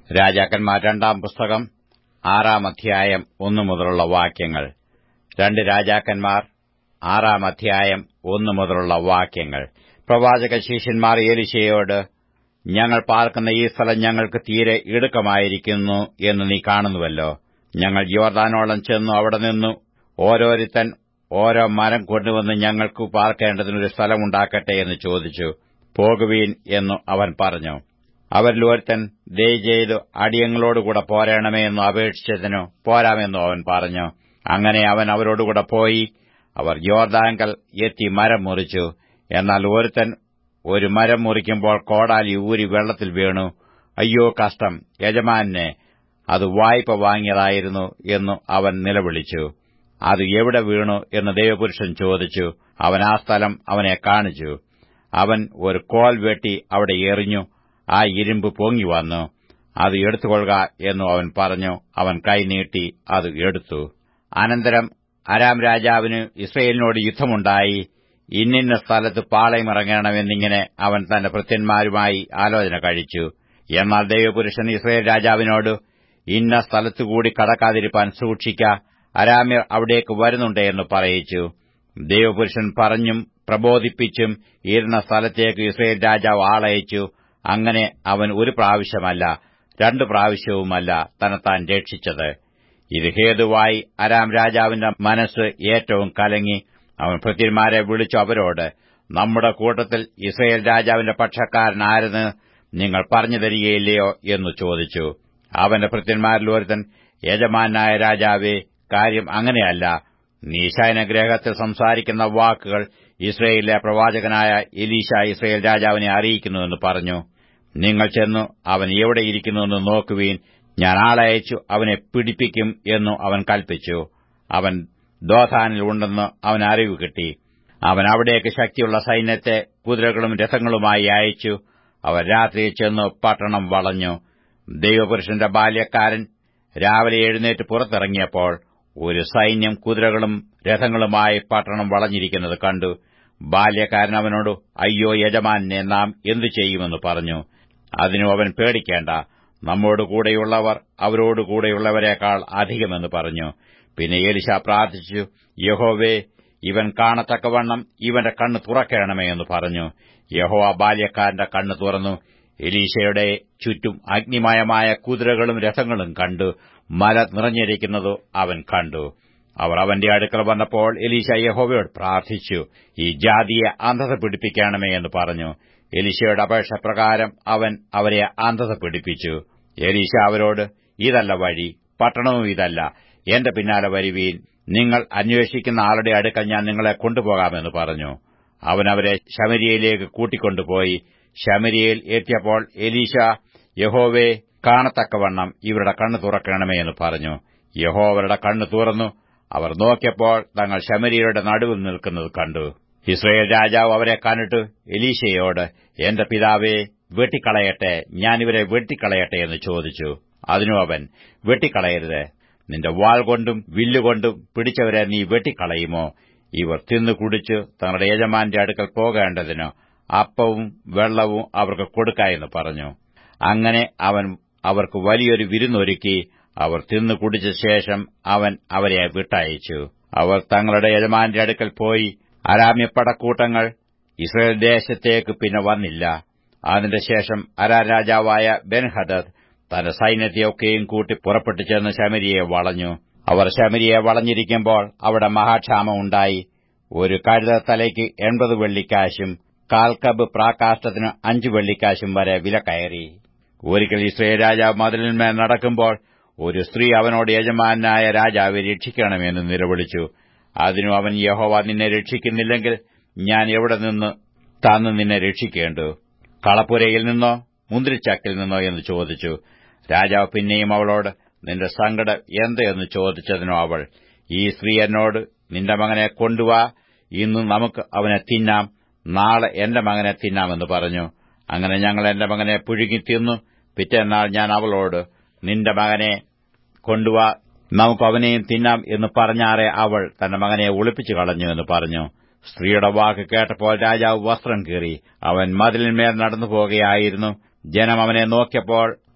രാജാക്കന്മാർ രണ്ടാം പുസ്തകം ആറാം അധ്യായം ഒന്നു മുതലുള്ള വാക്യങ്ങൾ രണ്ട് രാജാക്കന്മാർ ആറാം അധ്യായം ഒന്നു മുതലുള്ള വാക്യങ്ങൾ പ്രവാചക ശിഷ്യന്മാർ ഏലിശയോട് ഞങ്ങൾ പാർക്കുന്ന ഈ സ്ഥലം ഞങ്ങൾക്ക് തീരെ ഇടുക്കമായിരിക്കുന്നു എന്ന് നീ കാണുന്നുവല്ലോ ഞങ്ങൾ യോർദാനോളം ചെന്നു അവിടെ നിന്നു ഓരോരുത്തൻ ഓരോ മരം കൊണ്ടുവന്ന് ഞങ്ങൾക്ക് പാർക്കേണ്ടതിനൊരു സ്ഥലമുണ്ടാക്കട്ടെ എന്ന് ചോദിച്ചു പോകുവീൻ എന്നു അവൻ പറഞ്ഞു അവരിൽ ഒരുത്തൻ ദയ ചെയ്തു അടിയങ്ങളോടുകൂടെ പോരണമേ എന്നു അപേക്ഷിച്ചതിനു പോരാമെന്നു അവൻ പറഞ്ഞു അങ്ങനെ അവൻ അവരോടുകൂടെ പോയി അവർ യോർദാങ്കൽ എത്തി മരം മുറിച്ചു എന്നാൽ ഒരുത്തൻ ഒരു മരം മുറിക്കുമ്പോൾ കോടാലി ഊരി വെള്ളത്തിൽ വീണു അയ്യോ കഷ്ടം യജമാനെ അത് വായ്പ വാങ്ങിയതായിരുന്നു എന്നു അവൻ നിലവിളിച്ചു അത് എവിടെ വീണു എന്ന് ദൈവപുരുഷൻ ചോദിച്ചു അവൻ ആ സ്ഥലം അവനെ കാണിച്ചു അവൻ ഒരു കോൽ വെട്ടി അവിടെ എറിഞ്ഞു ആ ഇരുമ്പ് പൊങ്ങി വന്നു അത് എടുത്തുകൊള്ളുക എന്നു അവൻ പറഞ്ഞു അവൻ കൈനീട്ടി അത് എടുത്തു അനന്തരം അരാം രാജാവിന് ഇസ്രയേലിനോട് യുദ്ധമുണ്ടായി ഇന്നിന്ന സ്ഥലത്ത് പാളയമിറങ്ങണമെന്നിങ്ങനെ അവൻ തന്റെ ഭൃത്യന്മാരുമായി ആലോചന കഴിച്ചു എന്നാൽ ദൈവപുരുഷൻ ഇസ്രയേൽ രാജാവിനോട് ഇന്ന സ്ഥലത്തുകൂടി കടക്കാതിരിപ്പാൻ സൂക്ഷിക്ക അരാമ്യർ അവിടേക്ക് വരുന്നുണ്ട് എന്ന് പറയിച്ചു ദൈവപുരുഷൻ പറഞ്ഞും പ്രബോധിപ്പിച്ചും ഇരുന്ന സ്ഥലത്തേക്ക് ഇസ്രയേൽ രാജാവ് ആളയച്ചു അങ്ങനെ അവൻ ഒരു പ്രാവശ്യമല്ല രണ്ടു പ്രാവശ്യവുമല്ല തന്നെത്താൻ രക്ഷിച്ചത് ഇത് ഹേതുവായി അരാം രാജാവിന്റെ മനസ്സ് ഏറ്റവും കലങ്ങി അവൻ ഭൃത്യന്മാരെ വിളിച്ചു അവരോട് നമ്മുടെ കൂട്ടത്തിൽ ഇസ്രയേൽ രാജാവിന്റെ പക്ഷക്കാരനാരെന്ന് നിങ്ങൾ പറഞ്ഞു തരികയില്ലയോ എന്ന് ചോദിച്ചു അവന്റെ ഭൃത്യന്മാരിൽ ഒരുത്തൻ യജമാനായ രാജാവേ കാര്യം അങ്ങനെയല്ല നീ ശയനഗ്രഹത്തിൽ സംസാരിക്കുന്ന വാക്കുകൾ ഇസ്രയേലിലെ പ്രവാചകനായ എലീശ ഇസ്രയേൽ രാജാവിനെ അറിയിക്കുന്നുവെന്ന് പറഞ്ഞു നിങ്ങൾ ചെന്നു അവൻ എവിടെയിരിക്കുന്നുവെന്ന് നോക്കുവീൻ ഞാൻ ആളയച്ചു അവനെ പിടിപ്പിക്കും എന്നു അവൻ കൽപ്പിച്ചു അവൻ ദോധാനിൽ ഉണ്ടെന്ന് അവൻ അറിവ് കിട്ടി അവൻ അവിടേക്ക് ശക്തിയുള്ള സൈന്യത്തെ കുതിരകളും രഥങ്ങളുമായി അയച്ചു അവർ രാത്രിയിൽ ചെന്ന് പട്ടണം വളഞ്ഞു ദൈവപുരുഷന്റെ ബാല്യക്കാരൻ രാവിലെ എഴുന്നേറ്റ് പുറത്തിറങ്ങിയപ്പോൾ ഒരു സൈന്യം കുതിരകളും രഥങ്ങളുമായി പട്ടണം വളഞ്ഞിരിക്കുന്നത് കണ്ടു ബാല്യക്കാരൻ അവനോട് അയ്യോ യജമാനെ നാം എന്തു ചെയ്യുമെന്ന് പറഞ്ഞു അതിനു അവൻ പേടിക്കേണ്ട നമ്മോട് കൂടെയുള്ളവർ അവരോട് കൂടെയുള്ളവരെക്കാൾ അധികമെന്ന് പറഞ്ഞു പിന്നെ ഏലിശ പ്രാർത്ഥിച്ചു യഹോവേ ഇവൻ കാണത്തക്കവണ്ണം ഇവന്റെ കണ്ണ് തുറക്കണമേ എന്ന് പറഞ്ഞു യഹോവ ബാല്യക്കാരന്റെ കണ്ണ് തുറന്നു എലീശയുടെ ചുറ്റും അഗ്നിമയമായ കുതിരകളും രഥങ്ങളും കണ്ടു മല നിറഞ്ഞിരിക്കുന്നതു അവൻ കണ്ടു അവർ അവന്റെ അടുക്കൽ വന്നപ്പോൾ എലീശ യഹോവയോട് പ്രാർത്ഥിച്ചു ഈ ജാതിയെ അന്ധത പിടിപ്പിക്കണമേ എന്ന് പറഞ്ഞു എലീശയുടെ അപേക്ഷ പ്രകാരം അവൻ അവരെ അന്ധത പിടിപ്പിച്ചു എലീശ അവരോട് ഇതല്ല വഴി പട്ടണവും ഇതല്ല എന്റെ പിന്നാലെ വരുവീൻ നിങ്ങൾ അന്വേഷിക്കുന്ന ആളുടെ അടുക്കൽ ഞാൻ നിങ്ങളെ കൊണ്ടുപോകാമെന്ന് പറഞ്ഞു അവൻ അവരെ ശമരിയയിലേക്ക് കൂട്ടിക്കൊണ്ടുപോയി ശമരിയയിൽ എത്തിയപ്പോൾ എലീശ യഹോവേ കാണത്തക്കവണ്ണം ഇവരുടെ കണ്ണ് തുറക്കണമേ എന്ന് പറഞ്ഞു യഹോ അവരുടെ കണ്ണ് തുറന്നു അവർ നോക്കിയപ്പോൾ തങ്ങൾ ശമരിയയുടെ നടുവിൽ നിൽക്കുന്നത് കണ്ടു ഇസ്രയേൽ രാജാവ് അവരെ കണ്ടിട്ട് എലീശയോട് എന്റെ പിതാവേ വെട്ടിക്കളയട്ടെ ഞാനിവരെ വെട്ടിക്കളയട്ടെ എന്ന് ചോദിച്ചു അതിനു അവൻ വെട്ടിക്കളയരുത് നിന്റെ വാൾ കൊണ്ടും വില്ലുകൊണ്ടും പിടിച്ചവരെ നീ വെട്ടിക്കളയുമോ ഇവർ തിന്നു കുടിച്ച് തങ്ങളുടെ യജമാന്റെ അടുക്കൽ പോകേണ്ടതിന് അപ്പവും വെള്ളവും അവർക്ക് കൊടുക്ക എന്ന് പറഞ്ഞു അങ്ങനെ അവൻ അവർക്ക് വലിയൊരു വിരുന്നൊരുക്കി അവർ തിന്നു കുടിച്ച ശേഷം അവൻ അവരെ വിട്ടയച്ചു അവർ തങ്ങളുടെ യജമാന്റെ അടുക്കൽ പോയി അരാമ്യപ്പടക്കൂട്ടങ്ങൾ ഇസ്രയേൽ ദേശത്തേക്ക് പിന്നെ വന്നില്ല അതിന്റെ ശേഷം അരാ രാജാവായ ബെൻഹദദ് തന്റെ സൈന്യത്തെയൊക്കെയും കൂട്ടി പുറപ്പെട്ടു ചെന്ന് ശമരിയെ വളഞ്ഞു അവർ ശമരിയെ വളഞ്ഞിരിക്കുമ്പോൾ അവിടെ മഹാക്ഷാമം ഉണ്ടായി ഒരു കഴുതത്തലയ്ക്ക് എൺപത് വെള്ളിക്കാശും കാൽക്കബ് പ്രാകാഷ്ടത്തിന് അഞ്ചു വെള്ളിക്കാശും വരെ വില കയറി ഒരിക്കൽ ഇസ്രയേൽ രാജാവ് മതിലിന്മേൽ നടക്കുമ്പോൾ ഒരു സ്ത്രീ അവനോട് യജമാനായ രാജാവെ രക്ഷിക്കണമെന്ന് നിലവിളിച്ചു അതിനു അവൻ യഹോവ നിന്നെ രക്ഷിക്കുന്നില്ലെങ്കിൽ ഞാൻ എവിടെ നിന്ന് തന്ന് നിന്നെ രക്ഷിക്കേണ്ടു കളപ്പുരയിൽ നിന്നോ മുന്തിരിച്ചക്കിൽ നിന്നോ എന്ന് ചോദിച്ചു രാജാവ് പിന്നെയും അവളോട് നിന്റെ സങ്കടം എന്ത് എന്ന് ചോദിച്ചതിനോ അവൾ ഈ സ്ത്രീ എന്നോട് നിന്റെ മകനെ കൊണ്ടുവാ ഇന്ന് നമുക്ക് അവനെ തിന്നാം നാളെ എന്റെ മകനെ തിന്നാമെന്ന് പറഞ്ഞു അങ്ങനെ ഞങ്ങൾ എന്റെ മകനെ പുഴുങ്ങി തിന്നു പിറ്റേന്നാൾ ഞാൻ അവളോട് നിന്റെ മകനെ കൊണ്ടുവാ നമുക്ക് അവനെയും തിന്നാം എന്ന് പറഞ്ഞാറെ അവൾ തന്റെ മകനെ ഒളിപ്പിച്ചു കളഞ്ഞു എന്ന് പറഞ്ഞു സ്ത്രീയുടെ വാക്ക് കേട്ടപ്പോൾ രാജാവ് വസ്ത്രം കീറി അവൻ മതിലിന്മേൽ നടന്നു പോകുകയായിരുന്നു ജനം അവനെ നോക്കിയപ്പോൾ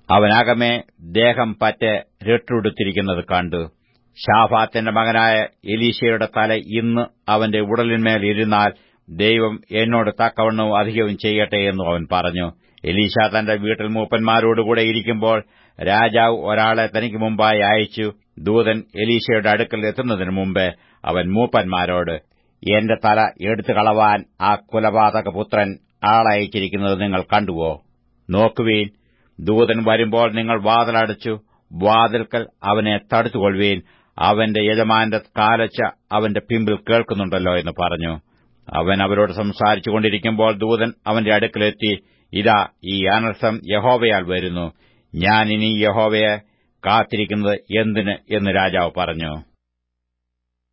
അവനകമേ ദേഹം പറ്റ് രട്ടുടുത്തിരിക്കുന്നത് കണ്ടു ഷാഫാത്തിന്റെ മകനായ എലീശയുടെ തല ഇന്ന് അവന്റെ ഉടലിന്മേൽ ഇരുന്നാൽ ദൈവം എന്നോട് തക്കവണ്ണവും അധികവും ചെയ്യട്ടെ എന്നു അവൻ പറഞ്ഞു എലീശ തന്റെ വീട്ടിൽ മൂപ്പന്മാരോടുകൂടെ ഇരിക്കുമ്പോൾ രാജാവ് ഒരാളെ തനിക്ക് മുമ്പായി അയച്ചു ദൂതൻ എലീശയുടെ അടുക്കൽ എത്തുന്നതിനു മുമ്പ് അവൻ മൂപ്പന്മാരോട് എന്റെ തല എടുത്തു കളവാൻ ആ കുലപാതക പുത്രൻ ആളയച്ചിരിക്കുന്നത് നിങ്ങൾ കണ്ടുവോ നോക്കുവീൻ ദൂതൻ വരുമ്പോൾ നിങ്ങൾ വാതിലടച്ചു വാതിൽക്കൽ അവനെ തടുത്തുകൊള്ളുവീൻ അവന്റെ യജമാന്റെ കാലച്ച അവന്റെ പിമ്പിൽ കേൾക്കുന്നുണ്ടല്ലോ എന്ന് പറഞ്ഞു അവൻ അവരോട് സംസാരിച്ചുകൊണ്ടിരിക്കുമ്പോൾ ദൂതൻ അവന്റെ അടുക്കലെത്തി ഇതാ ഈ അനർത്ഥം യഹോവയാൽ വരുന്നു ഞാൻ ഇനി യഹോവയെ കാത്തിരിക്കുന്നത് എന്തിന് എന്ന് രാജാവ് പറഞ്ഞു